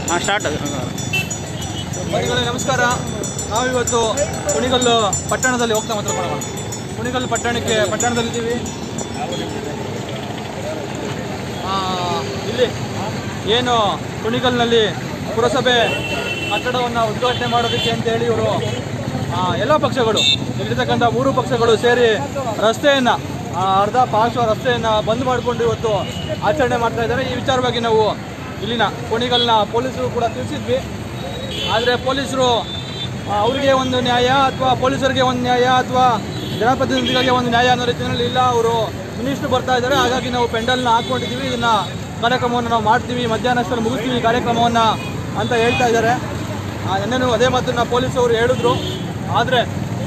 ಹಾಂ ಸ್ಟಾರ್ಟ್ ಬನ್ನಿಗಳೇ ನಮಸ್ಕಾರ ನಾವಿವತ್ತು ಕುಣಿಗಲ್ಲು ಪಟ್ಟಣದಲ್ಲಿ ಹೋಗ್ತಾ ಮಾತಾಡೋಣ ಕುಣಿಗಲ್ಲು ಪಟ್ಟಣಕ್ಕೆ ಪಟ್ಟಣದಲ್ಲಿದ್ದೀವಿ ಆ, ಇಲ್ಲಿ ಏನು ಕುಣಿಗಲ್ನಲ್ಲಿ ಪುರಸಭೆ ಕಟ್ಟಡವನ್ನು ಉದ್ಘಾಟನೆ ಮಾಡೋದಕ್ಕೆ ಅಂತೇಳಿ ಇವರು ಎಲ್ಲ ಪಕ್ಷಗಳು ಇಲ್ಲಿರ್ತಕ್ಕಂಥ ಮೂರು ಪಕ್ಷಗಳು ಸೇರಿ ರಸ್ತೆಯನ್ನು ಅರ್ಧ ಪಾರ್ಶ್ವ ರಸ್ತೆಯನ್ನು ಬಂದ್ ಮಾಡಿಕೊಂಡು ಇವತ್ತು ಆಚರಣೆ ಮಾಡ್ತಾ ಇದ್ದಾರೆ ಈ ವಿಚಾರವಾಗಿ ನಾವು ಇಲ್ಲಿನ ಕುಣಿಗಲ್ನ ಪೊಲೀಸರು ಕೂಡ ತಿಳಿಸಿದ್ವಿ ಆದರೆ ಪೊಲೀಸರು ಆ, ಅವರಿಗೆ ಒಂದು ನ್ಯಾಯ ಅಥವಾ ಪೊಲೀಸರಿಗೆ ಒಂದು ನ್ಯಾಯ ಅಥವಾ ಜನಪ್ರತಿನಿಧಿಗಳಿಗೆ ಒಂದು ನ್ಯಾಯ ಅನ್ನೋ ರೀತಿಯಲ್ಲಿ ಇಲ್ಲ ಅವರು ಮಿನಿಸ್ಟ್ರು ಬರ್ತಾ ಇದ್ದಾರೆ ಹಾಗಾಗಿ ನಾವು ಪೆಂಡಲ್ನ ಹಾಕ್ಕೊಂಡಿದ್ದೀವಿ ಇದನ್ನ ಕಾರ್ಯಕ್ರಮವನ್ನು ನಾವು ಮಾಡ್ತೀವಿ ಮಧ್ಯಾಹ್ನಷ್ಟಲ್ಲಿ ಮುಗಿಸ್ತೀವಿ ಈ ಕಾರ್ಯಕ್ರಮವನ್ನು ಅಂತ ಹೇಳ್ತಾ ಇದ್ದಾರೆ ನಿನ್ನೆನೂ ಅದೇ ಮಾತನ್ನ ಪೊಲೀಸವರು ಹೇಳಿದ್ರು ಆದರೆ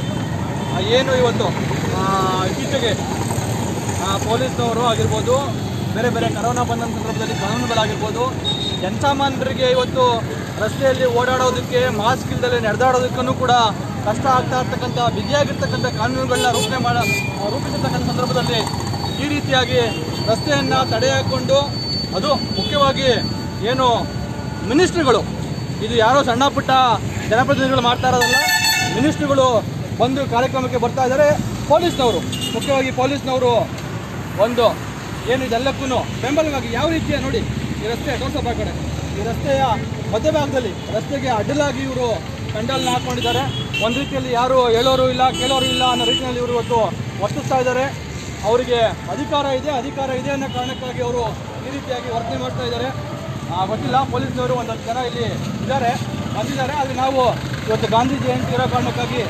ಏನು ಇವತ್ತು ಆ, ಇತ್ತೀಚೆಗೆ ಆ, ಪೊಲೀಸ್ನವರು ಆಗಿರ್ಬೋದು ಬೇರೆ ಬೇರೆ ಕರೋನಾ ಬಂದ ಸಂದರ್ಭದಲ್ಲಿ ಕಾನೂನುಗಳಾಗಿರ್ಬೋದು ಜನಸಾಮಾನ್ಯರಿಗೆ ಇವತ್ತು ರಸ್ತೆಯಲ್ಲಿ ಓಡಾಡೋದಕ್ಕೆ ಮಾಸ್ಕ್ ಇಲ್ದಲೆ ನಡೆದಾಡೋದಕ್ಕೂ ಕೂಡ ಕಷ್ಟ ಆಗ್ತಾ ಇರ್ತಕ್ಕಂಥ ಬಿಗಿಯಾಗಿರ್ತಕ್ಕಂಥ ಕಾನೂನುಗಳನ್ನ ರೂಪಣೆ ಮಾಡ ರೂಪಿಸಿರ್ತಕ್ಕಂಥ ಸಂದರ್ಭದಲ್ಲಿ ಈ ರೀತಿಯಾಗಿ ರಸ್ತೆಯನ್ನು ತಡೆ ಹಾಕ್ಕೊಂಡು ಅದು ಮುಖ್ಯವಾಗಿ ಏನು ಮಿನಿಸ್ಟ್ರುಗಳು ಇದು ಯಾರೋ ಸಣ್ಣ ಪುಟ್ಟ ಜನಪ್ರತಿನಿಧಿಗಳು ಮಾಡ್ತಾ ಇರೋದಲ್ಲ ಮಿನಿಸ್ಟ್ರುಗಳು ಬಂದು ಕಾರ್ಯಕ್ರಮಕ್ಕೆ ಬರ್ತಾ ಇದ್ದಾರೆ ಪೊಲೀಸ್ನವರು ಮುಖ್ಯವಾಗಿ ಪೊಲೀಸ್ನವರು ಒಂದು ಏನು ಇದೆಲ್ಲಕ್ಕೂ ಬೆಂಬಲವಾಗಿ ಯಾವ ರೀತಿಯ ನೋಡಿ ಈ ರಸ್ತೆ ತೋರ್ಸಪ್ಪ ಆ ಕಡೆ ಈ ರಸ್ತೆಯ ಮಧ್ಯಭಾಗದಲ್ಲಿ ರಸ್ತೆಗೆ ಅಡ್ಡಲಾಗಿ ಇವರು ಪೆಂಡಲ್ನ ಹಾಕೊಂಡಿದ್ದಾರೆ ಒಂದು ರೀತಿಯಲ್ಲಿ ಯಾರು ಹೇಳೋರು ಇಲ್ಲ ಕೇಳೋರು ಇಲ್ಲ ಅನ್ನೋ ರೀತಿಯಲ್ಲಿ ಇವರು ಇವತ್ತು ವರ್ತಿಸ್ತಾ ಇದ್ದಾರೆ ಅವರಿಗೆ ಅಧಿಕಾರ ಇದೆ ಅಧಿಕಾರ ಇದೆ ಅನ್ನೋ ಕಾರಣಕ್ಕಾಗಿ ಅವರು ಈ ರೀತಿಯಾಗಿ ವರ್ತನೆ ಮಾಡ್ತಾ ಇದ್ದಾರೆ ಆ, ಗೊತ್ತಿಲ್ಲ ಪೊಲೀಸ್ನವರು ಒಂದಷ್ಟು ಜನ ಇಲ್ಲಿ ಇದ್ದಾರೆ ಬಂದಿದ್ದಾರೆ ಆದರೆ ನಾವು ಇವತ್ತು ಗಾಂಧಿ ಜಯಂತಿ ಇರೋ ಕಾರಣಕ್ಕಾಗಿ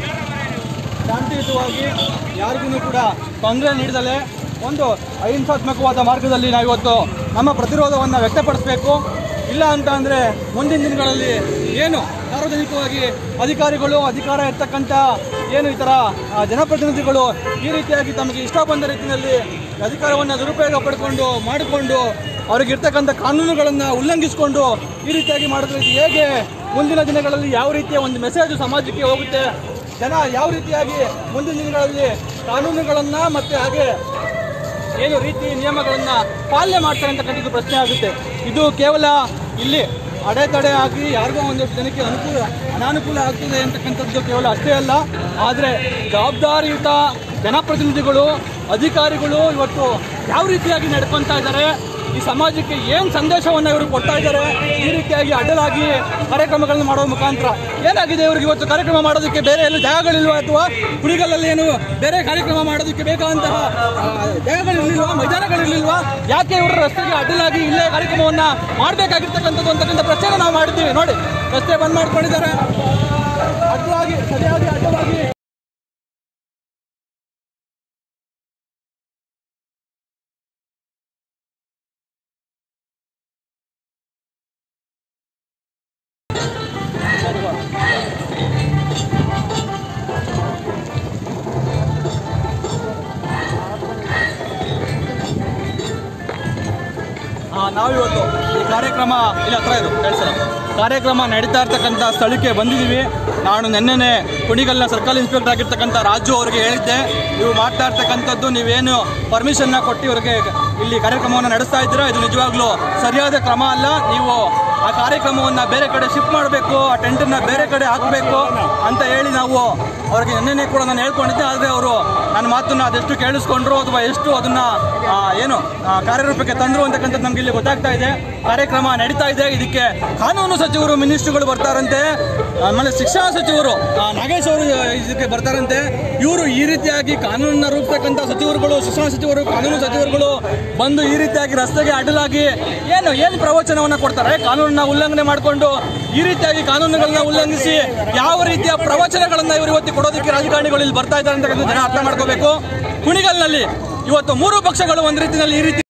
ಶಾಂತಿಯುತವಾಗಿ ಯಾರಿಗೂ ಕೂಡ ತೊಂದರೆ ನೀಡದಲೆ ಒಂದು ಅಹಿಂಸಾತ್ಮಕವಾದ ಮಾರ್ಗದಲ್ಲಿ ನಾವಿವತ್ತು ನಮ್ಮ ಪ್ರತಿರೋಧವನ್ನು ವ್ಯಕ್ತಪಡಿಸಬೇಕು ಇಲ್ಲ ಅಂತ ಅಂದರೆ ಮುಂದಿನ ದಿನಗಳಲ್ಲಿ ಏನು ಸಾರ್ವಜನಿಕವಾಗಿ ಅಧಿಕಾರಿಗಳು ಅಧಿಕಾರ ಇರ್ತಕ್ಕಂಥ ಏನು ಈ ಥರ ಆ, ಜನಪ್ರತಿನಿಧಿಗಳು ಈ ರೀತಿಯಾಗಿ ತಮಗೆ ಇಷ್ಟ ಬಂದ ರೀತಿಯಲ್ಲಿ ಅಧಿಕಾರವನ್ನು ದುರುಪಯೋಗ ಪಡ್ಕೊಂಡು ಮಾಡಿಕೊಂಡು ಅವ್ರಿಗೆ ಇರ್ತಕ್ಕಂಥ ಕಾನೂನುಗಳನ್ನು ಉಲ್ಲಂಘಿಸಿಕೊಂಡು ಈ ರೀತಿಯಾಗಿ ಮಾಡಿದ್ರೆ ಇದು ಹೇಗೆ ಮುಂದಿನ ದಿನಗಳಲ್ಲಿ ಯಾವ ರೀತಿಯ ಒಂದು ಮೆಸೇಜ್ ಸಮಾಜಕ್ಕೆ ಹೋಗುತ್ತೆ ಜನ ಯಾವ ರೀತಿಯಾಗಿ ಮುಂದಿನ ದಿನಗಳಲ್ಲಿ ಕಾನೂನುಗಳನ್ನು ಮತ್ತೆ ಹಾಗೆ ಏನು ರೀತಿ ನಿಯಮಗಳನ್ನು ಪಾಲನೆ ಮಾಡ್ತಾರೆ ಅಂತಕ್ಕಂಥದ್ದು ಪ್ರಶ್ನೆ ಆಗುತ್ತೆ ಇದು ಕೇವಲ ಇಲ್ಲಿ ಅಡೆತಡೆ ಆಗಿ ಯಾರಿಗೋ ಒಂದಷ್ಟು ಜನಕ್ಕೆ ಅನುಕೂಲ ಅನಾನುಕೂಲ ಆಗ್ತದೆ ಅಂತಕ್ಕಂಥದ್ದು ಕೇವಲ ಅಷ್ಟೇ ಅಲ್ಲ ಆದರೆ ಜವಾಬ್ದಾರಿಯುತ ಜನಪ್ರತಿನಿಧಿಗಳು ಅಧಿಕಾರಿಗಳು ಇವತ್ತು ಯಾವ ರೀತಿಯಾಗಿ ನಡ್ಕೊತಾ ಇದ್ದಾರೆ ಈ ಸಮಾಜಕ್ಕೆ ಏನು ಸಂದೇಶವನ್ನು ಇವರು ಕೊಡ್ತಾ ಇದ್ದಾರೆ ಈ ರೀತಿಯಾಗಿ ಅಡ್ಡಲಾಗಿ ಕಾರ್ಯಕ್ರಮಗಳನ್ನು ಮಾಡೋ ಮುಖಾಂತರ ಏನಾಗಿದೆ ಇವ್ರಿಗೆ ಇವತ್ತು ಕಾರ್ಯಕ್ರಮ ಮಾಡೋದಕ್ಕೆ ಬೇರೆ ಎಲ್ಲ ಜಾಗಗಳಿಲ್ವಾ ಅಥವಾ ಕುಣಿಗಲ್ಲಲ್ಲಿ ಏನು ಬೇರೆ ಕಾರ್ಯಕ್ರಮ ಮಾಡೋದಕ್ಕೆ ಬೇಕಾದಂತಹ ಆ, ಜಾಗಗಳಿರ್ಲಿಲ್ವಾ ಮೈದಾನಗಳಿರ್ಲಿಲ್ವಾ ಯಾಕೆ ಇವರು ರಸ್ತೆಗೆ ಅಡ್ಡಲಾಗಿ ಇಲ್ಲೇ ಕಾರ್ಯಕ್ರಮವನ್ನ ಮಾಡಬೇಕಾಗಿರ್ತಕ್ಕಂಥದ್ದು ಅಂತಕ್ಕಂಥ ಪ್ರಶ್ನೆ ನಾವು ಮಾಡಿದ್ದೀವಿ ನೋಡಿ ರಸ್ತೆ ಬಂದ್ ಮಾಡ್ಕೊಂಡಿದ್ದಾರೆ ಅಡ್ಡಲಾಗಿ ಸರಿಯಾಗಿ ಅಡ್ಡಲಾಗಿ ಆ, ನಾವಿವತ್ತು ಈ ಕಾರ್ಯಕ್ರಮ ಇಲ್ಲಿ ಹತ್ರ ಇದು ಕೇಳಿಸಲ್ಲ ಕಾರ್ಯಕ್ರಮ ನಡೀತಾ ಇರ್ತಕ್ಕಂಥ ಸ್ಥಳಕ್ಕೆ ಬಂದಿದ್ದೀವಿ ನಾನು ನಿನ್ನೆನೆ ಕುಣಿಗಲ್ನ ಸರ್ಕಲ್ ಇನ್ಸ್ಪೆಕ್ಟರ್ ಆಗಿರ್ತಕ್ಕಂಥ ರಾಜು ಅವರಿಗೆ ಹೇಳಿದ್ದೆ ನೀವು ಮಾಡ್ತಾ ಇರ್ತಕ್ಕಂಥದ್ದು ನೀವೇನು ಪರ್ಮಿಷನ್ನ ಕೊಟ್ಟು ಇವರಿಗೆ ಇಲ್ಲಿ ಕಾರ್ಯಕ್ರಮವನ್ನು ನಡೆಸ್ತಾ ಇದ್ದೀರಾ ಇದು ನಿಜವಾಗ್ಲೂ ಸರಿಯಾದ ಕ್ರಮ ಅಲ್ಲ ನೀವು ಆ ಕಾರ್ಯಕ್ರಮವನ್ನು ಬೇರೆ ಕಡೆ ಶಿಫ್ಟ್ ಮಾಡಬೇಕು ಆ ಟೆಂಟನ್ನು ಬೇರೆ ಕಡೆ ಹಾಕಬೇಕು ಅಂತ ಹೇಳಿ ನಾವು ಅವ್ರಿಗೆ ನಿನ್ನೆನೆ ಕೂಡ ನಾನು ಹೇಳ್ಕೊಂಡಿದ್ದೆ ಆದರೆ ಅವರು ನನ್ನ ಮಾತನ್ನು ಅದೆಷ್ಟು ಕೇಳಿಸ್ಕೊಂಡ್ರು ಅಥವಾ ಎಷ್ಟು ಅದನ್ನ ಆ, ಏನು ಆ, ಕಾರ್ಯರೂಪಕ್ಕೆ ತಂದ್ರು ಅಂತಕ್ಕಂಥದ್ದು ನಮ್ಗೆ ಇಲ್ಲಿ ಗೊತ್ತಾಗ್ತಾ ಇದೆ ಕಾರ್ಯಕ್ರಮ ನಡೀತಾ ಇದೆ ಇದಕ್ಕೆ ಕಾನೂನು ಸಚಿವರು ಮಿನಿಸ್ಟ್ರುಗಳು ಬರ್ತಾರಂತೆ ಆಮೇಲೆ ಶಿಕ್ಷಣ ಸಚಿವರು ಆ, ನಾಗೇಶ್ ಅವರು ಇದಕ್ಕೆ ಬರ್ತಾರಂತೆ ಇವರು ಈ ರೀತಿಯಾಗಿ ಕಾನೂನನ್ನ ರೂಪಿಸ್ತಕ್ಕಂಥ ಸಚಿವರುಗಳು ಶಿಕ್ಷಣ ಸಚಿವರು ಕಾನೂನು ಸಚಿವರುಗಳು ಬಂದು ಈ ರೀತಿಯಾಗಿ ರಸ್ತೆಗೆ ಅಡ್ಡಲಾಗಿ ಏನು ಏನು ಪ್ರವಚನವನ್ನ ಕೊಡ್ತಾರೆ ಕಾನೂನನ್ನ ಉಲ್ಲಂಘನೆ ಮಾಡಿಕೊಂಡು ಈ ರೀತಿಯಾಗಿ ಕಾನೂನುಗಳನ್ನ ಉಲ್ಲಂಘಿಸಿ ಯಾವ ರೀತಿಯ ಪ್ರವಚನಗಳನ್ನ ಇವರು ಇವತ್ತು ಕೊಡೋದಕ್ಕೆ ರಾಜಕಾರಣಿಗಳು ಇಲ್ಲಿ ಬರ್ತಾ ಇದ್ದಾರೆ ಅಂತಕ್ಕಂಥ ಜನ ಅರ್ಥ ಮಾಡ್ಕೋಬೇಕು ಕುಣಿಗಲ್ನಲ್ಲಿ ಇವತ್ತು ಮೂರು ಪಕ್ಷಗಳು ಒಂದು ರೀತಿಯಲ್ಲಿ ಈ ರೀತಿ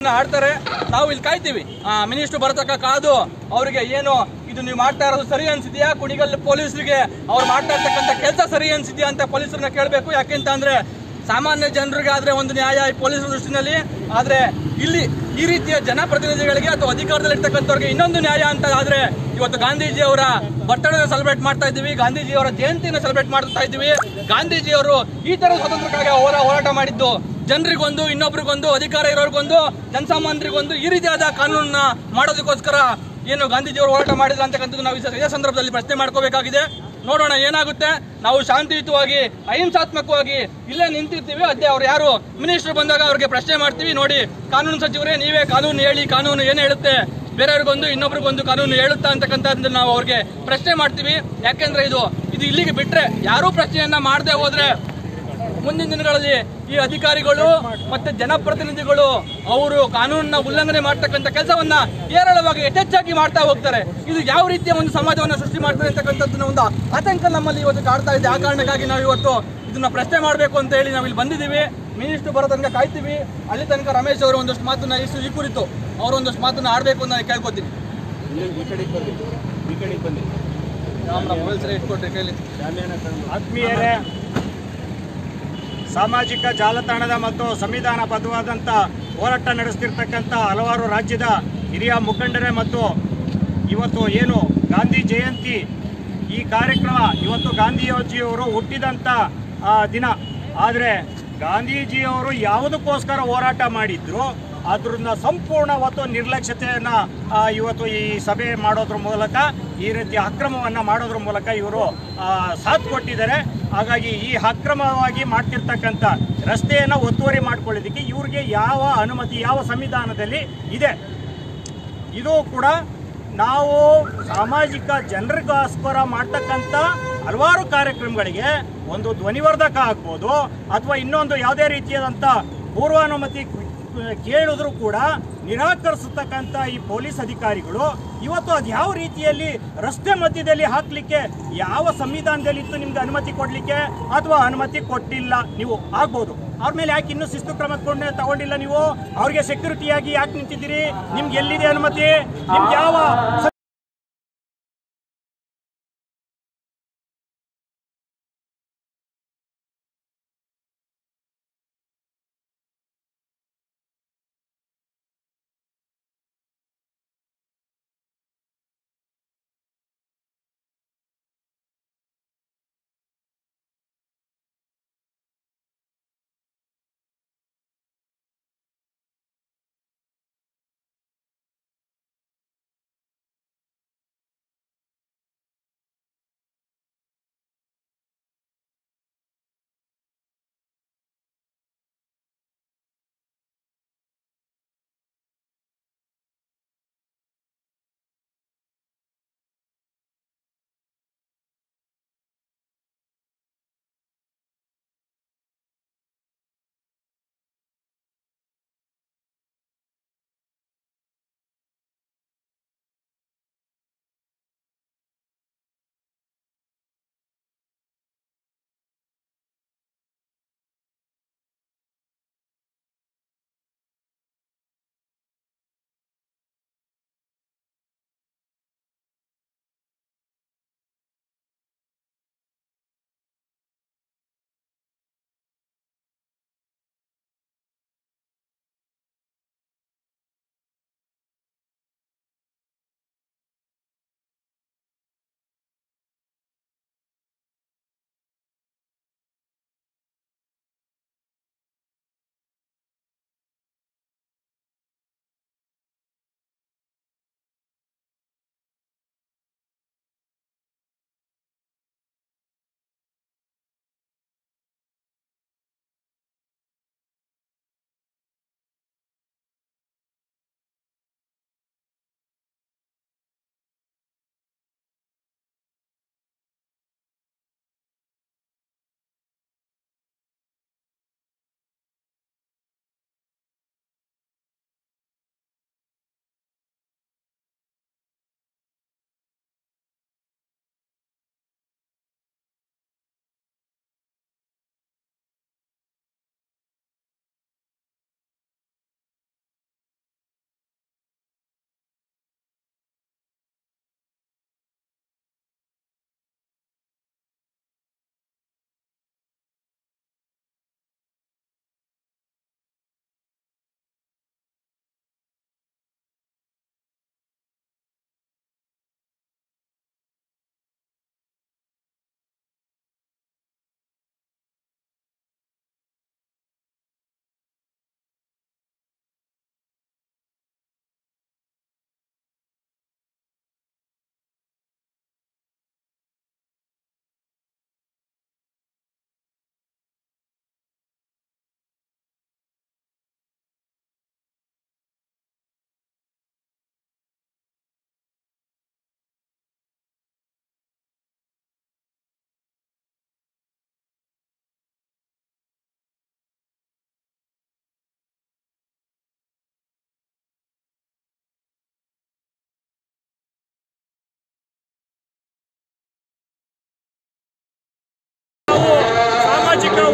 ಆಡ್ತಾರೆ ನಾವು ಇಲ್ಲಿ ಕಾಯ್ತೀವಿ ಮಿನಿಸ್ಟರ್ ಬರತಕ್ಕ ಕಾದು ಅವರಿಗೆ ಏನು ಇದು ನೀವು ಮಾಡ್ತಾ ಇರೋದು ಸರಿ ಅನ್ಸಿದ್ಯಾ ಕುಣಿಗಲ್ ಪೊಲೀಸರಿಗೆ ಅವ್ರು ಮಾಡ್ತಾ ಇರ್ತಕ್ಕಂಥ ಕೆಲಸ ಸರಿ ಅನ್ಸಿದ್ಯಾ ಅಂತ ಪೊಲೀಸರನ್ನ ಕೇಳಬೇಕು ಯಾಕೆಂತ ಅಂದ್ರೆ ಸಾಮಾನ್ಯ ಜನರಿಗೆ ಆದ್ರೆ ಒಂದು ನ್ಯಾಯ ಈ ಪೊಲೀಸರ ದೃಷ್ಟಿನಲ್ಲಿ ಆದ್ರೆ ಇಲ್ಲಿ ಈ ರೀತಿಯ ಜನಪ್ರತಿನಿಧಿಗಳಿಗೆ ಅಥವಾ ಅಧಿಕಾರದಲ್ಲಿರ್ತಕ್ಕಂಥವ್ರಿಗೆ ಇನ್ನೊಂದು ನ್ಯಾಯ ಅಂತ ಆದ್ರೆ ಇವತ್ತು ಗಾಂಧೀಜಿ ಅವರ ಬರ್ತಡೇ ಸೆಲೆಬ್ರೇಟ್ ಮಾಡ್ತಾ ಇದ್ದೀವಿ ಗಾಂಧೀಜಿ ಅವರ ಜಯಂತಿನ ಸೆಲೆಬ್ರೇಟ್ ಮಾಡ್ತಾ ಇದ್ದೀವಿ ಗಾಂಧೀಜಿ ಅವರು ಈ ತರ ಸ್ವಾತಂತ್ರ್ಯಕ್ಕಾಗಿ ಹೋರ ಹೋರಾಟ ಮಾಡಿದ್ದು ಜನರಿಗೊಂದು ಇನ್ನೊಬ್ರಿಗೊಂದು ಅಧಿಕಾರ ಇರೋರಿಗೊಂದು ಜನಸಾಮಾನ್ಯರಿಗೊಂದು ಈ ರೀತಿಯಾದ ಕಾನೂನನ್ನ ಮಾಡೋದಕ್ಕೋಸ್ಕರ ಏನು ಗಾಂಧೀಜಿ ಅವರು ಹೋರಾಟ ಮಾಡಿದ್ರು ಅಂತಕ್ಕಂಥದ್ದು ನಾವು ಈ ಸ- ಇದೇ ಸಂದರ್ಭದಲ್ಲಿ ಪ್ರಶ್ನೆ ಮಾಡ್ಕೋಬೇಕಾಗಿದೆ ನೋಡೋಣ ಏನಾಗುತ್ತೆ ನಾವು ಶಾಂತಿಯುತವಾಗಿ ಅಹಿಂಸಾತ್ಮಕವಾಗಿ ಇಲ್ಲೇ ನಿಂತಿರ್ತೀವಿ ಅದೇ ಅವ್ರು ಯಾರು ಮಿನಿಸ್ಟರ್ ಬಂದಾಗ ಅವ್ರಿಗೆ ಪ್ರಶ್ನೆ ಮಾಡ್ತೀವಿ ನೋಡಿ ಕಾನೂನು ಸಚಿವರೇ ನೀವೇ ಕಾನೂನು ಹೇಳಿ ಕಾನೂನು ಏನು ಹೇಳುತ್ತೆ ಬೇರೆಯವ್ರಿಗೊಂದು ಇನ್ನೊಬ್ರಿಗೊಂದು ಕಾನೂನು ಹೇಳುತ್ತಾ ಅಂತಕ್ಕಂಥದ್ದು ನಾವು ಅವ್ರಿಗೆ ಪ್ರಶ್ನೆ ಮಾಡ್ತೀವಿ ಯಾಕೆಂದ್ರೆ ಇದು ಇದು ಇಲ್ಲಿಗೆ ಬಿಟ್ರೆ ಯಾರೂ ಪ್ರಶ್ನೆಯನ್ನ ಮಾಡದೆ ಹೋದ್ರೆ ಮುಂದಿನ ದಿನಗಳಲ್ಲಿ ಈ ಅಧಿಕಾರಿಗಳು ಮತ್ತೆ ಜನಪ್ರತಿನಿಧಿಗಳು ಅವರು ಕಾನೂನನ್ನ ಉಲ್ಲಂಘನೆ ಮಾಡ್ತಕ್ಕಂಥ ಕೆಲಸವನ್ನ ಹೇರಳವಾಗಿ ಯಥೇಚ್ಛಾಗಿ ಮಾಡ್ತಾ ಹೋಗ್ತಾರೆ ಇದು ಯಾವ ರೀತಿಯ ಒಂದು ಸಮಾಜವನ್ನ ಸೃಷ್ಟಿ ಮಾಡ್ತಾರೆ ಅಂತಕ್ಕಂಥದ್ದನ್ನ ಒಂದು ಆತಂಕ ನಮ್ಮಲ್ಲಿ ಇವತ್ತು ಕಾಡ್ತಾ ಇದೆ ಆ ಕಾರಣಕ್ಕಾಗಿ ನಾವು ಇವತ್ತು ಇದನ್ನ ಪ್ರಶ್ನೆ ಮಾಡಬೇಕು ಅಂತ ಹೇಳಿ ನಾವು ಇಲ್ಲಿ ಬಂದಿದ್ದೀವಿ ಮಿನಿಸ್ಟರ್ ಬರೋ ತನಕ ಕಾಯ್ತೀವಿ ಅಲ್ಲಿ ತನಕ ರಮೇಶ್ ಅವರು ಒಂದಷ್ಟು ಮಾತನ್ನ ಈ ಸು- ಈ ಕುರಿತು ಅವರು ಒಂದಷ್ಟು ಮಾತನ್ನ ಆಡಬೇಕು ಅಂತ ನಾನು ಕೇಳ್ಕೊತೀನಿ ಕ್ಯಾಮ್ರಾ ಮೊಬೈಲ್ ಸರಿ ಇಟ್ಕೊಟ್ರಿ ಕೈಲಿ ಆತ್ಮೀಯರೇ ಸಾಮಾಜಿಕ ಜಾಲತಾಣದ ಮತ್ತು ಸಂವಿಧಾನಬದ್ಧವಾದಂಥ ಹೋರಾಟ ನಡೆಸ್ತಿರ್ತಕ್ಕಂಥ ಹಲವಾರು ರಾಜ್ಯದ ಹಿರಿಯ ಮುಖಂಡರೇ ಮತ್ತು ಇವತ್ತು ಏನು ಗಾಂಧಿ ಜಯಂತಿ ಈ ಕಾರ್ಯಕ್ರಮ ಇವತ್ತು ಗಾಂಧೀಜಿಯವರು ಹುಟ್ಟಿದಂಥ ಆ, ದಿನ ಆದರೆ ಗಾಂಧೀಜಿಯವರು ಯಾವುದಕ್ಕೋಸ್ಕರ ಹೋರಾಟ ಮಾಡಿದ್ರು ಅದನ್ನ ಸಂಪೂರ್ಣ ಹೊತ್ತು ನಿರ್ಲಕ್ಷ್ಯತೆಯನ್ನ ಆ, ಇವತ್ತು ಈ ಸಭೆ ಮಾಡೋದ್ರ ಮೂಲಕ ಈ ರೀತಿ ಅಕ್ರಮವನ್ನ ಮಾಡೋದ್ರ ಮೂಲಕ ಇವರು ಸಾಥ್ ಕೊಟ್ಟಿದ್ದಾರೆ ಹಾಗಾಗಿ ಈ ಅಕ್ರಮವಾಗಿ ಮಾಡ್ತಿರ್ತಕ್ಕಂಥ ರಸ್ತೆಯನ್ನ ಒತ್ತುವರಿ ಮಾಡ್ಕೊಳ್ಳೋದಕ್ಕೆ ಇವ್ರಿಗೆ ಯಾವ ಅನುಮತಿ ಯಾವ ಸಂವಿಧಾನದಲ್ಲಿ ಇದೆ ಇದು ಕೂಡ ನಾವು ಸಾಮಾಜಿಕ ಜನರಿಗೋಸ್ಕರ ಮಾಡ್ತಕ್ಕಂಥ ಹಲವಾರು ಕಾರ್ಯಕ್ರಮಗಳಿಗೆ ಒಂದು ಧ್ವನಿವರ್ಧಕ ಆಗ್ಬೋದು ಅಥವಾ ಇನ್ನೊಂದು ಯಾವುದೇ ರೀತಿಯಾದಂಥ ಪೂರ್ವಾನುಮತಿ ಕೇಳಿದ್ರು ಕೂಡ ನಿರಾಕರಿಸತಕ್ಕಂಥ ಈ ಪೊಲೀಸ್ ಅಧಿಕಾರಿಗಳು ಇವತ್ತು ಅದು ಯಾವ ರೀತಿಯಲ್ಲಿ ರಸ್ತೆ ಮಧ್ಯದಲ್ಲಿ ಹಾಕ್ಲಿಕ್ಕೆ ಯಾವ ಸಂವಿಧಾನದಲ್ಲಿ ಇತ್ತು ನಿಮ್ಗೆ ಅನುಮತಿ ಕೊಡ್ಲಿಕ್ಕೆ ಅಥವಾ ಅನುಮತಿ ಕೊಟ್ಟಿಲ್ಲ ನೀವು ಆಗ್ಬೋದು ಅವ್ರ ಮೇಲೆ ಯಾಕೆ ಇನ್ನೂ ಶಿಸ್ತು ಕ್ರಮ ಕೊಂಡೆ ತಗೊಂಡಿಲ್ಲ ನೀವು ಅವ್ರಿಗೆ ಸೆಕ್ಯೂರಿಟಿಯಾಗಿ ಯಾಕೆ ನಿಂತಿದ್ದೀರಿ ನಿಮ್ಗೆ ಎಲ್ಲಿದೆ ಅನುಮತಿ ನಿಮ್ಗೆ ಯಾವ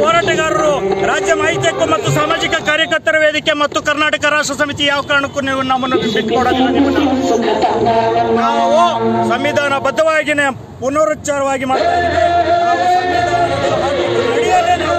ಹೋರಾಟಗಾರರು ರಾಜ್ಯ ಮಾಹಿತಿ ಹಕ್ಕು ಮತ್ತು ಸಾಮಾಜಿಕ ಕಾರ್ಯಕರ್ತರ ವೇದಿಕೆ ಮತ್ತು ಕರ್ನಾಟಕ ರಾಷ್ಟ್ರ ಸಮಿತಿ ಯಾವ ಕಾರಣಕ್ಕೂ ನೀವು ನಮ್ಮನ್ನು ಬಿಟ್ಟುಕೊಡೋದಿಲ್ಲ ನಿಮ್ಮನ್ನ ನಾವು ಸಂವಿಧಾನಬದ್ಧವಾಗಿನೇ ಪುನರುಚ್ಚಾರವಾಗಿ ಮಾಡ್ತಾ ಇದ್ದೀವಿ ನಾವು ಸಂವಿಧಾನದ ಅಡಿಯಲ್ಲೇ ನಾವು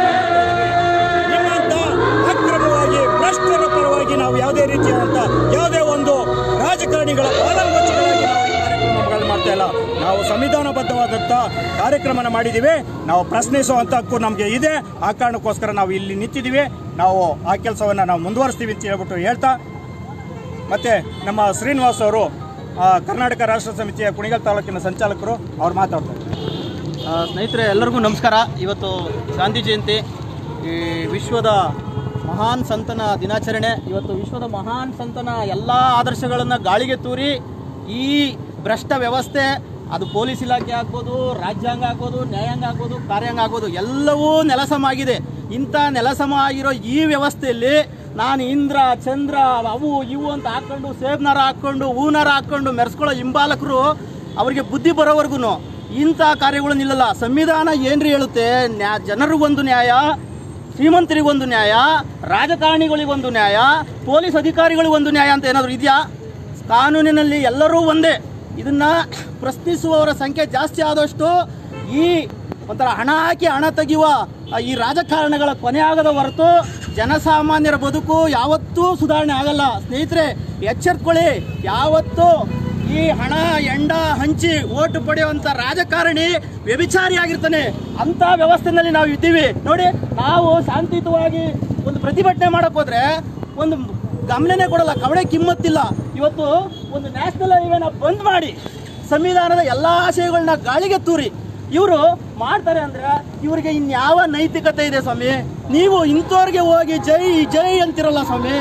ನಿಮ್ಮಂತ ಅಕ್ರಮವಾಗಿ ಭ್ರಷ್ಟರ ಪರವಾಗಿ ನಾವು ಯಾವುದೇ ರೀತಿಯಾದಂಥ ಯಾವುದೇ ಒಂದು ರಾಜಕಾರಣಿಗಳ ಪಾಲಂಗೋಚಿಗಳಾಗಿ ನಾವು ಈ ಕಾರ್ಯಕ್ರಮಗಳನ್ನು ಮಾಡ್ತಾ ಇಲ್ಲ ನಾವು ಸಂವಿಧಾನಬದ್ಧವಾದಂಥ ಕಾರ್ಯಕ್ರಮನ ಮಾಡಿದ್ದೀವಿ ನಾವು ಪ್ರಶ್ನಿಸುವಂಥ ಹಕ್ಕು ನಮಗೆ ಇದೆ ಆ ಕಾರಣಕ್ಕೋಸ್ಕರ ನಾವು ಇಲ್ಲಿ ನಿಂತಿದ್ದೀವಿ ನಾವು ಆ ಕೆಲಸವನ್ನು ನಾವು ಮುಂದುವರಿಸ್ತೀವಿ ಅಂತ ಹೇಳ್ಬಿಟ್ಟು ಹೇಳ್ತಾ ಮತ್ತೆ ನಮ್ಮ ಶ್ರೀನಿವಾಸ್ ಅವರು ಆ, ಕರ್ನಾಟಕ ರಾಷ್ಟ್ರ ಸಮಿತಿಯ ಕುಣಿಗಲ್ ತಾಲೂಕಿನ ಸಂಚಾಲಕರು ಅವ್ರು ಮಾತಾಡ್ತಾರೆ ಆ, ಸ್ನೇಹಿತರೆ ಎಲ್ಲರಿಗೂ ನಮಸ್ಕಾರ ಇವತ್ತು ಗಾಂಧಿ ಜಯಂತಿ ಈ ವಿಶ್ವದ ಮಹಾನ್ ಸಂತನ ದಿನಾಚರಣೆ ಇವತ್ತು ವಿಶ್ವದ ಮಹಾನ್ ಸಂತನ ಎಲ್ಲ ಆದರ್ಶಗಳನ್ನು ಗಾಳಿಗೆ ತೂರಿ ಈ ಭ್ರಷ್ಟ ವ್ಯವಸ್ಥೆ ಅದು ಪೊಲೀಸ್ ಇಲಾಖೆ ಆಗ್ಬೋದು ರಾಜ್ಯಾಂಗ ಆಗ್ಬೋದು ನ್ಯಾಯಾಂಗ ಆಗ್ಬೋದು ಕಾರ್ಯಾಂಗ ಆಗ್ಬೋದು ಎಲ್ಲವೂ ನೆಲಸಮ ಆಗಿದೆ ಇಂಥ ನೆಲಸಮ ಆಗಿರೋ ಈ ವ್ಯವಸ್ಥೆಯಲ್ಲಿ ನಾನು ಇಂದ್ರ ಚಂದ್ರ ಅವು ಇವು ಅಂತ ಹಾಕ್ಕೊಂಡು ಸೇಬ್ನರ ಹಾಕ್ಕೊಂಡು ಹೂನರ ಹಾಕ್ಕೊಂಡು ಮೆರೆಸ್ಕೊಳ್ಳೋ ಹಿಂಬಾಲಕರು ಅವರಿಗೆ ಬುದ್ಧಿ ಬರೋವರೆಗೂ ಇಂಥ ಕಾರ್ಯಗಳು ನಿಲ್ಲಲ್ಲ ಸಂವಿಧಾನ ಏನ್ರಿ ಹೇಳುತ್ತೆ ನ್ಯಾ ಜನರಿಗೊಂದು ನ್ಯಾಯ ಶ್ರೀಮಂತರಿಗೊಂದು ನ್ಯಾಯ ರಾಜಕಾರಣಿಗಳಿಗೊಂದು ನ್ಯಾಯ ಪೊಲೀಸ್ ಅಧಿಕಾರಿಗಳಿಗೊಂದು ನ್ಯಾಯ ಅಂತ ಏನಾದರೂ ಇದೆಯಾ ಕಾನೂನಿನಲ್ಲಿ ಎಲ್ಲರೂ ಒಂದೇ ಇದನ್ನ ಪ್ರಶ್ನಿಸುವವರ ಸಂಖ್ಯೆ ಜಾಸ್ತಿ ಆದಷ್ಟು ಈ ಒಂಥರ ಹಣ ಹಾಕಿ ಹಣ ತೆಗೆಯುವ ಆ, ಈ ರಾಜಕಾರಣಗಳ ಕೊನೆ ಆಗದ ಹೊರತು ಜನಸಾಮಾನ್ಯರ ಬದುಕು ಯಾವತ್ತೂ ಸುಧಾರಣೆ ಆಗಲ್ಲ ಸ್ನೇಹಿತರೆ ಎಚ್ಚೆತ್ಕೊಳ್ಳಿ ಯಾವತ್ತೂ ಈ ಹಣ ಎಂಡ ಹಂಚಿ ಓಟು ಪಡೆಯುವಂತ ರಾಜಕಾರಣಿ ವ್ಯಭಿಚಾರಿ ಆಗಿರ್ತಾನೆ ಅಂತ ವ್ಯವಸ್ಥೆನಲ್ಲಿ ನಾವು ಇದ್ದೀವಿ ನೋಡಿ ನಾವು ಶಾಂತಿಯುತವಾಗಿ ಒಂದು ಪ್ರತಿಭಟನೆ ಮಾಡಕ್ ಹೋದ್ರೆ ಒಂದು ಗಮನನೇ ಕೊಡಲ್ಲ ಕವಡೆ ಕಿಮ್ಮತ್ತಿಲ್ಲ ಇವತ್ತು ಒಂದು ನ್ಯಾಷನಲ್ ಹೈವೇನ ಬಂದ್ ಮಾಡಿ ಸಂವಿಧಾನದ ಎಲ್ಲಾ ಆಶಯಗಳನ್ನ ಗಾಳಿಗೆ ತೂರಿ ಇವರು ಮಾಡ್ತಾರೆ ಅಂದ್ರೆ ಇವರಿಗೆ ಇನ್ಯಾವ ನೈತಿಕತೆ ಇದೆ ಸ್ವಾಮಿ ನೀವು ಇಂಥವ್ರಿಗೆ ಹೋಗಿ ಜೈ ಜೈ ಅಂತಿರಲ್ಲ ಸ್ವಾಮಿ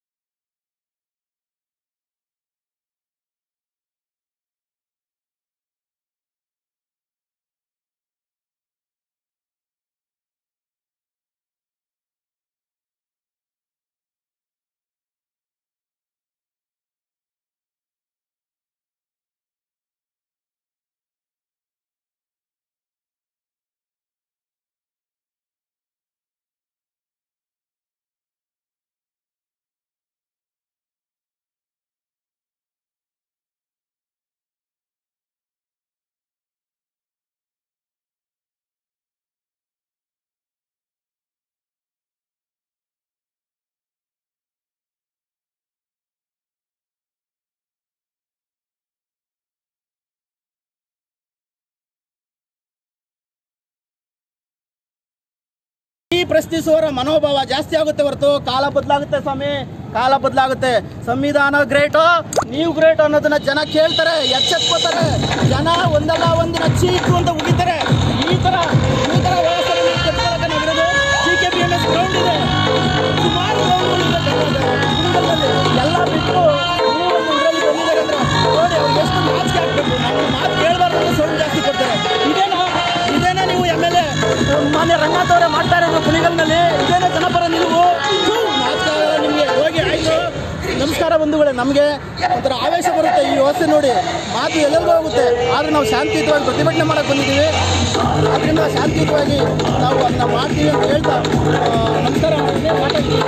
ಈ ಪ್ರಶ್ನಿಸುವವರ ಮನೋಭಾವ ಜಾಸ್ತಿ ಆಗುತ್ತೆ ಹೊರತು ಕಾಲ ಬದಲಾಗುತ್ತೆ ಸ್ವಾಮಿ ಕಾಲ ಬದಲಾಗುತ್ತೆ ಸಂವಿಧಾನ ಗ್ರೇಟು ನೀವು ಗ್ರೇಟ್ ಅನ್ನೋದನ್ನ ಜನ ಕೇಳ್ತಾರೆ ಎಚ್ಚೆತ್ಕೋತಾರೆ ಜನ ಒಂದಲ್ಲ ಒಂದಿನ ಚೀಕು ಅಂತ ಉಗಿತಾರೆ ಈ ತರ ಈ ತರ ವ್ಯವಸ್ಥೆ ಕೆಟ್ಕೊಳ್ಳೋಕೆ ನಾವಿರೋದು G K B M S ground ಇದೆ ಸುಮಾರು ಗ್ರೌಂಡ್ಗಳಿದೆ ಕುಣಿಗಲ್ನಲ್ಲಿ. ಎಲ್ಲ ಬಿಟ್ಟು ನೀವು ಒಂದು ಇದ್ರಲ್ಲಿ ಬಂದಿದ್ದಾರೆ ಅಂದ್ರೆ ನೋಡಿ ಅವ್ರಿಗೆ ಎಷ್ಟು ನಾಚಿಕೆ ಆಗ್ಬೇಕು ನಮ್ಮ ಮಾತು ಕೇಳಬಾರ್ದು ಸೌಂಡ್ ಜಾಸ್ತಿ ಕೊಡ್ತಾರೆ ಇದೇನಾ ಇದೇನಾ ನೀವು ಎಮ್ ಎಲ್ ಎ ಮಾನ್ಯ ರಂಗನಾಥ್ ಅವರೇ ಮಾಡ್ತಾ ಇರೋದು ಕುಣಿಗಲ್ನಲ್ಲಿ ಇದೇನಾ ಜನಪರ ನಿಲುವು ಥು, ನಾಚಿಕೆ ಆಗಲ್ಲ ನಿಮಗೆ ಹೋಗಿ ಆಯ್ತು ನಮಸ್ಕಾರ ಬಂಧುಗಳೇ ನಮಗೆ ಒಂಥರ ಆವೇಶ ಬರುತ್ತೆ ಈ ವ್ಯವಸ್ಥೆ ನೋಡಿ ಮಾತು ಎಲ್ಲರಿಗೂ ಹೋಗುತ್ತೆ ಆದ್ರೆ ನಾವು ಶಾಂತಿಯುತವಾಗಿ ಪ್ರತಿಭಟನೆ ಮಾಡಕ್ಕೆ ಬಂದಿದ್ದೀವಿ ಅದರಿಂದ ಶಾಂತಿಯುತವಾಗಿ ನಾವು ಅದನ್ನ ಮಾಡ್ತೀವಿ ಅಂತ ಹೇಳ್ತಾ ಆ, ನಮಸ್ಕಾರ ಮಾಡ್ತೀನಿ ಮಾತಾಡ್ತೀನಿ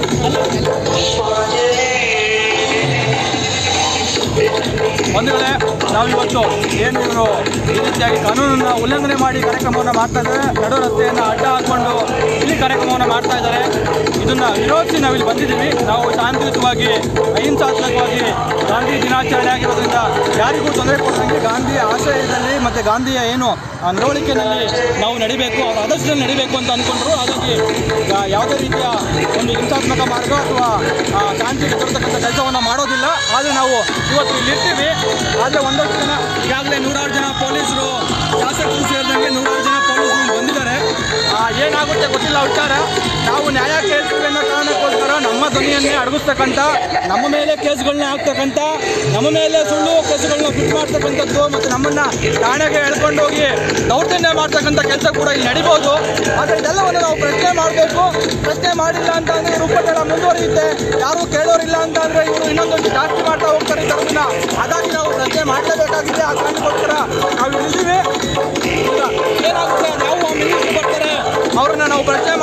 ಬಂಧುಗಳೇ ನಾವಿವತ್ತು ಏನು ಇವರು ಈ ರೀತಿಯಾಗಿ ಕಾನೂನನ್ನು ಉಲ್ಲಂಘನೆ ಮಾಡಿ ಕಾರ್ಯಕ್ರಮವನ್ನು ಮಾಡ್ತಾ ಇದ್ದಾರೆ ನಡು ರಸ್ತೆಯನ್ನು ಅಡ್ಡ ಹಾಕೊಂಡು ಇಲ್ಲಿ ಕಾರ್ಯಕ್ರಮವನ್ನು ಮಾಡ್ತಾ ಇದ್ದಾರೆ ಇದನ್ನ ವಿರೋಧಿಸಿ ನಾವಿಲ್ಲಿ ಬಂದಿದ್ದೀವಿ ನಾವು ಶಾಂತಿಯುತವಾಗಿ ಅಹಿಂಸಾತ್ಮಕವಾಗಿ ಗಾಂಧಿ ದಿನಾಚರಣೆ ಆಗಿರೋದ್ರಿಂದ ಯಾರಿಗೂ ತೊಂದರೆ ಕೊಡದಂಗೆ ಗಾಂಧಿಯ ಆಶಯದಲ್ಲಿ ಮತ್ತು ಗಾಂಧಿಯ ಏನು ಆ ನಡವಳಿಕೆಯಲ್ಲಿ ನಾವು ನಡಿಬೇಕು ಅವರ ಆದರ್ಶದಲ್ಲಿ ನಡಿಬೇಕು ಅಂತ ಅಂದ್ಕೊಂಡ್ರು ಹಾಗಾಗಿ ಯಾ- ಯಾವುದೇ ರೀತಿಯ ಒಂದು ಹಿಂಸಾತ್ಮಕ ಮಾರ್ಗ ಅಥವಾ ಆ, ಶಾಂತಿಗೆ ತರತಕ್ಕಂಥ ಕೆಲಸವನ್ನು ಮಾಡೋದಿಲ್ಲ ಆದರೆ ನಾವು ಇವತ್ತು ಇಲ್ಲಿ ಇರ್ತೀವಿ ಆದರೆ ಒಂದಷ್ಟು ಜನ ಈಗಾಗಲೇ ನೂರಾರು ಜನ ಪೊಲೀಸರು ಶಾಸಕರು ಸೇರಿದಂಗೆ ನೂರಾರು ಜನ ಪೊಲೀಸರು ಇಲ್ಲಿ ಬಂದಿದ್ದಾರೆ ಆ, ಏನಾಗುತ್ತೆ ಗೊತ್ತಿಲ್ಲ ವಿಚಾರ ನಾವು ನ್ಯಾಯ ಕೇಳ್ತೀವಿ ಅನ್ನೋ ಕಾರಣಕ್ಕೋಸ್ಕರ ನಮ್ಮ ಧ್ವನಿಯನ್ನೇ ಅಡಗಿಸ್ತಕ್ಕಂಥ ನಮ್ಮ ಮೇಲೆ ಕೇಸ್ಗಳನ್ನ ಹಾಕ್ತಕ್ಕಂಥ ನಮ್ಮ ಮೇಲೆ ಸುಳ್ಳು ಕೇಸುಗಳನ್ನ ಫಿಟ್ ಮಾಡ್ತಕ್ಕಂಥದ್ದು ಮತ್ತು ನಮ್ಮನ್ನ ಠಾಣೆಗೆ ಎಳ್ಕೊಂಡು ಹೋಗಿ ದೌರ್ಜನ್ಯ ಮಾಡ್ತಕ್ಕಂಥ ಕೆಲಸ ಕೂಡ ಇಲ್ಲಿ ನಡಿಬೋದು ಆದರೆ ಇದೆಲ್ಲವನ್ನು ನಾವು ಪ್ರಶ್ನೆ ಮಾಡಬೇಕು ಪ್ರಶ್ನೆ ಮಾಡಿಲ್ಲ ಅಂತ ಅಂದ್ರೆ ಇವರು ಉಪಟಳ ಮುಂದುವರಿಯುತ್ತೆ ಯಾರು ಕೇಳೋರಿಲ್ಲ ಅಂತ ಅಂದ್ರೆ ಇವರು ಇನ್ನೊಂದೊಂದು ಜಾಸ್ತಿ ಮಾಡ್ತಾ ಹೋಗ್ತಾರೆ ಇದನ್ನ ಹಾಗಾಗಿ ನಾವು ಪ್ರಶ್ನೆ ಮಾಡಲೇಬೇಕಾಗಿದೆ ಆ ಕಾರಣಕ್ಕೋಸ್ಕರ ನಾವು ಇಲ್ಲಿದ್ದೀವಿ ಈಗ ಏನಾಗುತ್ತೆ ನಾವು ಆ ಮಿನಿಸ್ಟ್ರು ಬರ್ತಾರೆ ಅವ್ರನ್ನ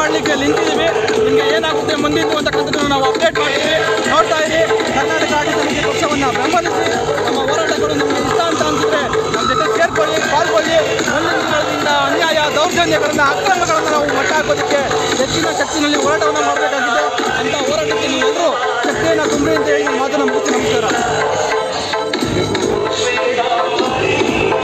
ಮಾಡಲಿಕ್ಕೆ ನಿಂತಿದ್ದೀವಿ ನಿಮಗೆ ಏನಾಗುತ್ತೆ ಮುಂದಿದ್ದು ಅಂತಕ್ಕಂಥದ್ದನ್ನು ನಾವು ಅಪ್ಡೇಟ್ ಮಾಡ್ತೀವಿ ನೋಡ್ತಾ ಇರಿ ಕರ್ನಾಟಕ ರಾಜ್ಯ ಸಮಿತಿ ಪಕ್ಷವನ್ನು ಬೆಂಬಲಿಸಿ ನಮ್ಮ ಹೋರಾಟಗಳು ನಿಮಗೆ ಇಷ್ಟ ಅಂತ ಅನ್ಸಿದ್ರೆ ನಮ್ಮ ಜೊತೆ ಸೇರ್ಕೊಳ್ಳಿ ಪಾಲ್ಗೊಳ್ಳಿ ಮುಂದಿನ ದಿನಗಳಿಂದ ಅನ್ಯಾಯ ದೌರ್ಜನ್ಯಗಳನ್ನು ಅಕ್ರಮಗಳನ್ನು ನಾವು ಮಟ್ಟ ಹಾಕೋದಕ್ಕೆ ಹೆಚ್ಚಿನ ಶಕ್ತಿನಲ್ಲಿ ಹೋರಾಟವನ್ನು ಮಾಡಬೇಕು